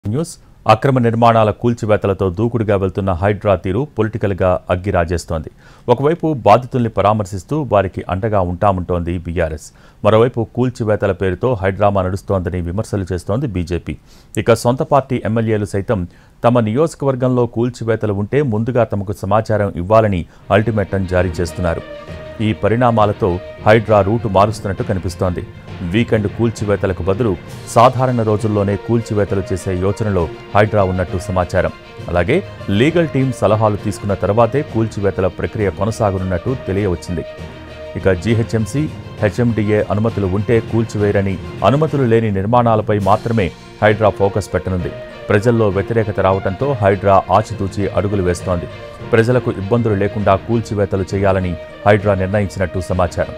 news అక్రమ నిర్మాణాల కూల్చివేతలతో దూకుడుగా వెళ్తున్న హైడ్రా తీరు పొలిటికల్గా అగ్గిరాజేస్తోంది ఒకవైపు బాధితుల్ని పరామర్శిస్తూ వారికి అండగా ఉంటామంటోంది బీఆర్ఎస్ మరోవైపు కూల్చివేతల పేరుతో హైడ్రామా నడుస్తోందని విమర్శలు చేస్తోంది బీజేపీ ఇక సొంత పార్టీ ఎమ్మెల్యేలు సైతం తమ నియోజకవర్గంలో కూల్చివేతలు ఉంటే ముందుగా తమకు సమాచారం ఇవ్వాలని అల్టిమేటం జారీ చేస్తున్నారు ఈ పరిణామాలతో హైడ్రా రూటు మారుస్తున్నట్టు కనిపిస్తోంది వీకెండ్ కూల్చివేతలకు బదులు సాధారణ రోజుల్లోనే కూల్చివేతలు చేసే యోచనలో హైడ్రా ఉన్నట్టు సమాచారం అలాగే లీగల్ టీం సలహాలు తీసుకున్న తర్వాతే కూల్చివేతల ప్రక్రియ కొనసాగనున్నట్టు తెలియవచ్చింది ఇక జీహెచ్ఎంసీ హెచ్ఎండిఏ అనుమతులు ఉంటే కూల్చివేయరని అనుమతులు లేని నిర్మాణాలపై మాత్రమే హైడ్రా ఫోకస్ పెట్టనుంది ప్రజల్లో వ్యతిరేకత రావడంతో హైడ్రా ఆచితూచి అడుగులు వేస్తోంది ప్రజలకు ఇబ్బందులు లేకుండా కూల్చివేతలు చేయాలని హైడ్రా నిర్ణయించినట్టు సమాచారం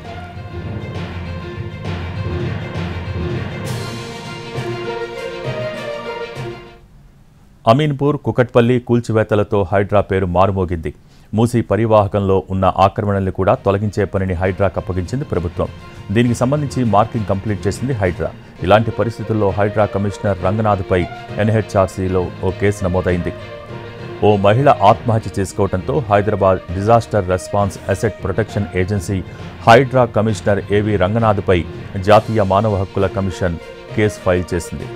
అమీన్పూర్ కుకట్పల్లి కూల్చివేతలతో హైడ్రా పేరు మారుమోగింది మూసీ పరివాహకంలో ఉన్న ఆక్రమణల్ని కూడా తొలగించే పనిని హైడ్రాకు అప్పగించింది ప్రభుత్వం దీనికి సంబంధించి మార్కింగ్ కంప్లీట్ చేసింది హైడ్రా ఇలాంటి పరిస్థితుల్లో హైడ్రా కమిషనర్ రంగనాథ్పై ఎన్హెచ్ఆర్సీలో ఓ కేసు నమోదైంది ఓ మహిళ ఆత్మహత్య చేసుకోవడంతో Hyderabad disaster response asset protection agency HYDRAA commissioner A రంగనాథ్పై జాతీయ మానవ హక్కుల కమిషన్ కేసు ఫైల్ చేసింది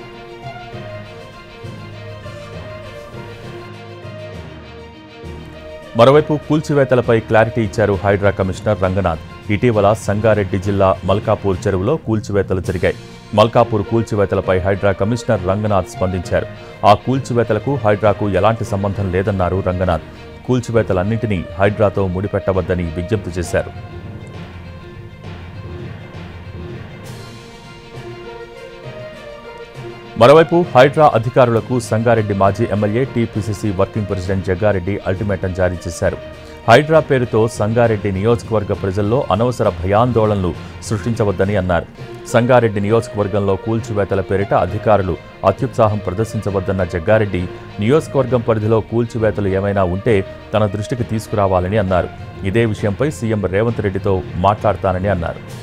మరోవైపు కూల్చివేతలపై క్లారిటీ ఇచ్చారు హైడ్రా కమిషనర్ రంగనాథ్ ఇటీవల సంగారెడ్డి జిల్లా మల్కాపూర్ చెరువులో కూల్చివేతలు జరిగాయి మల్కాపూర్ కూల్చివేతలపై హైడ్రా కమిషనర్ రంగనాథ్ స్పందించారు ఆ కూల్చివేతలకు హైడ్రాకు ఎలాంటి సంబంధం లేదన్నారు రంగనాథ్ కూల్చివేతలన్నింటినీ హైడ్రాతో ముడిపెట్టవద్దని విజ్ఞప్తి చేశారు మరోవైపు హైడ్రా అధికారులకు సంగారెడ్డి మాజీ MLA TPCC working president Jaggareddy ultimatum జారీ చేశారు హైడ్రా పేరుతో సంగారెడ్డి నియోజకవర్గ ప్రజల్లో అనవసర భయాందోళనలు సృష్టించవద్దని అన్నారు సంగారెడ్డి నియోజకవర్గంలో కూల్చివేతల పేరిట అధికారులు అత్యుత్సాహం ప్రదర్శించవద్దన్న జగ్గారెడ్డి నియోజకవర్గం పరిధిలో కూల్చివేతలు ఏమైనా ఉంటే తన దృష్టికి తీసుకురావాలని అన్నారు ఇదే విషయంపై సీఎం రేవంత్ రెడ్డితో మాట్లాడతానని అన్నారు